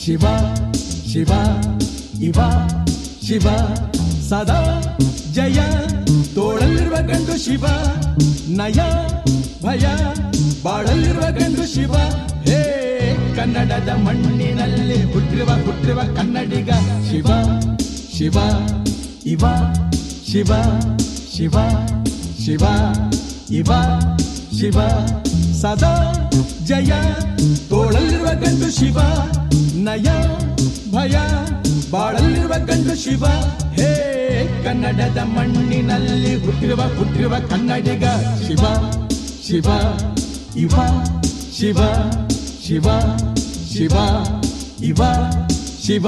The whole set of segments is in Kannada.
ಶಿವ ಶಿವ ಇವ ಶಿವ ಸದಾ ಜಯ ತೋಳಲ್ಲಿರುವ ಗಂಡು ಶಿವ ನಯ ಭಯ ಬಾಳಲ್ಲಿರುವ ಗಂಡು ಶಿವ ಹೇ ಕನ್ನಡದ ಮಣ್ಣಿನಲ್ಲಿ ಹುಟ್ಟಿರುವ ಹುಟ್ಟಿರುವ ಕನ್ನಡಿಗ ಶಿವ ಶಿವ ಇವ ಶಿವ ಶಿವ ಶಿವ ಇವ ಶಿವ ಸದಾ ಜಯ ತೋಳಲ್ಲಿರುವ ಗಂಡು ಶಿವ ನಯ ಭಯ ಬಾಳಲ್ಲಿರುವ ಗಂಡು ಶಿವ ಹೇ ಕನ್ನಡದ ಮಣ್ಣಿನಲ್ಲಿ ಹುಟ್ಟಿರುವ ಹುಟ್ಟಿರುವ ಕನ್ನಡಿಗ ಶಿವ ಶಿವ ಇವ ಶಿವ ಶಿವ ಶಿವ ಇವ ಶಿವ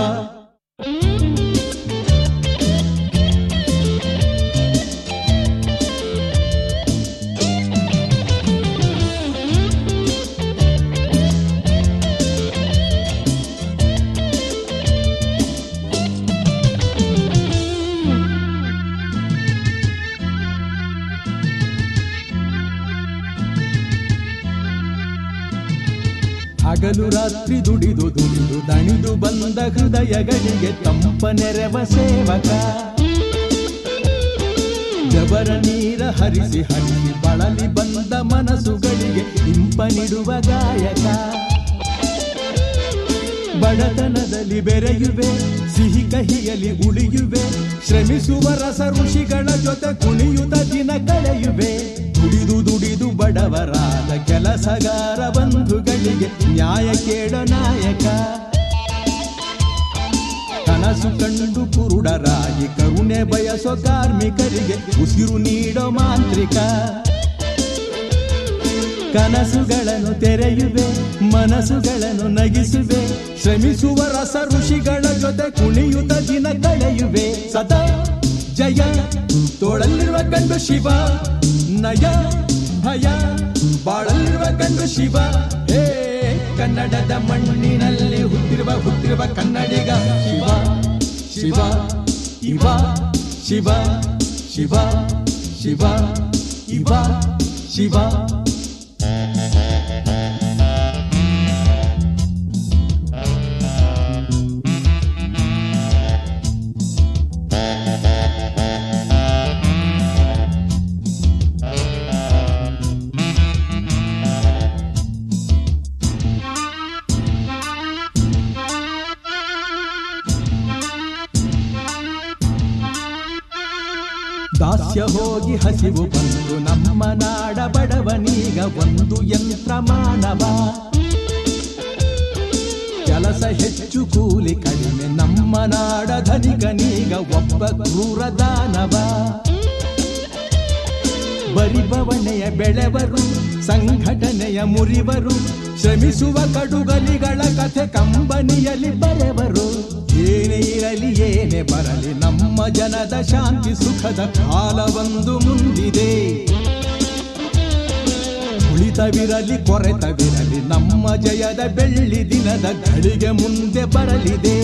ಹಗಲು ರಾತ್ರಿ ದುಡಿದು ದುಡಿದು ದಣಿದು ಬಂದ ಹೃದಯಗಳಿಗೆ ತಂಪ ನೆರವ ಸೇವಕ ಜಬರ ನೀರ ಹರಿಸಿ ಹರಿಸಿ ಬಳಲಿ ಬಂದ ಮನಸ್ಸುಗಳಿಗೆ ಇಂಪ ನೀಡುವ ಗಾಯಕ ಬಡತನದಲ್ಲಿ ಬೆರೆಯುವೆ ಸಿಹಿ ಕಹಿಯಲ್ಲಿ ಉಳಿಯುವೆ ಶ್ರಮಿಸುವ ರಸ ಋಷಿಗಳ ಜೊತೆ ಕುಣಿಯುತ್ತ ದಿನ ಕಳೆಯುವೆ ದುಡಿದು ದುಡಿದು ಬಡವರಾದ ಕೆಲಸಗಾರ ಬಂಧುಗಳಿಗೆ ನ್ಯಾಯ ಕೇಳ ನಾಯಕ ಕನಸು ಕಂಡು ಕುರುಡರಾಗಿ ಕರುಣೆ ಬಯಸೋ ಕಾರ್ಮಿಕರಿಗೆ ಉಸಿರು ನೀಡೋ ಮಾಂತ್ರಿಕ ಕನಸುಗಳನ್ನು ತೆರೆಯುವೆ ಮನಸ್ಸುಗಳನ್ನು ನಗಿಸುವೆ ಶ್ರಮಿಸುವ ರಸ ಋಷಿಗಳ ಜೊತೆ ಕುಣಿಯುತ್ತ ದಿನ ಕಳೆಯುವೆ ಸದಾ ಜಯ ತೋಳಲ್ಲಿರುವ ಗಂಡು ಶಿವ ನಯ ಭಯ ಬಾಳಲ್ಲಿರುವ ಗಂಡು ಶಿವ ಹೇ ಕನ್ನಡದ ಮಣ್ಣಿನಲ್ಲಿ ಹುಟ್ಟಿರುವ ಹುಟ್ಟಿರುವ ಕನ್ನಡಿಗ ಶಿವ ಶಿವ ಇವ ಶಿವ ಶಿವ ಶಿವ ಇವ ಶಿವ ದಾಸ್ಯ ಹೋಗಿ ಹಸಿವು ಬಂದು ನಮ್ಮ ನಾಡ ಬಡವನೀಗ ಒಂದು ಯಂತ್ರ ಮಾನವ ಕೆಲಸ ಹೆಚ್ಚು ಕೂಲಿ ಕಡಿಮೆ ನಮ್ಮ ನಾಡ ಧನಿಕನೀಗ ಒಬ್ಬ ಕ್ರೂರ ದಾನವ ಬರಿಬವಣೆಯ ಬೆಳೆವರು ಸಂಘಟನೆಯ ಮುರಿವರು ಶ್ರಮಿಸುವ ಕಡುಗಲಿಗಳ ಕಥೆ ಕಂಬನಿಯಲ್ಲಿ ಬರೆವರು ಏನೇ ಇರಲಿ ಏನೇ ಬರಲಿ ನಮ್ಮ ಜನದ ಶಾಂತಿ ಸುಖದ ಕಾಲವೊಂದು ಮುಂದಿದೆ ಉಳಿತವಿರಲಿ ಕೊರೆತವಿರಲಿ ನಮ್ಮ ಜಯದ ಬೆಳ್ಳಿ ದಿನದ ಗಳಿಗೆ ಮುಂದೆ ಬರಲಿದೆ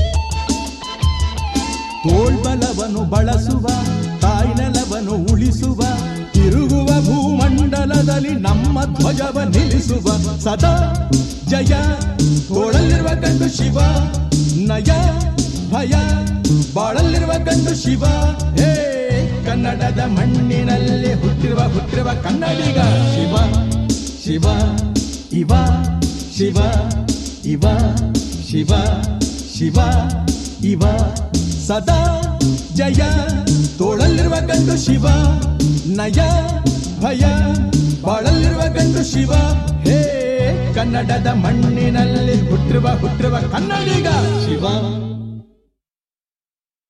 ತೋಳ್ಬಲವನ್ನು ಬಳಸುವ ತಾಯ್ನೆಲವನ್ನು ಉಳಿಸುವ ತಿರುಗುವ ಭೂಮಂಡಲದಲ್ಲಿ ನಮ್ಮ ಧ್ವಜವ ನಿಲ್ಲಿಸುವ ಸದಾ ಜಯ ತೋಳಲ್ಲಿರುವ ಗಂಡು ಶಿವ ನಯ ಭಯ ಬಾಳಲ್ಲಿರುವ ಗಂಡು ಶಿವ ಹೇ ಕನ್ನಡದ ಮಣ್ಣಿನಲ್ಲಿ ಹುಟ್ಟಿರುವ ಹುಟ್ಟಿರುವ ಕನ್ನಡಿಗ ಶಿವ ಶಿವ ಇವ ಶಿವ ಇವ ಶಿವ ಶಿವ ಇವ ಸದಾ ಜಯ ತೋಳಲ್ಲಿರುವ ಗಂಡು ಶಿವ ನಯ ಭಯ ಬಾಳಲ್ಲಿರುವ ಗಂಡು ಶಿವ ಹೇ ಕನ್ನಡದ ಮಣ್ಣಿನಲ್ಲಿ ಹುಟ್ಟಿರುವ ಹುಟ್ಟಿರುವ ಕನ್ನಡಿಗ ಶಿವ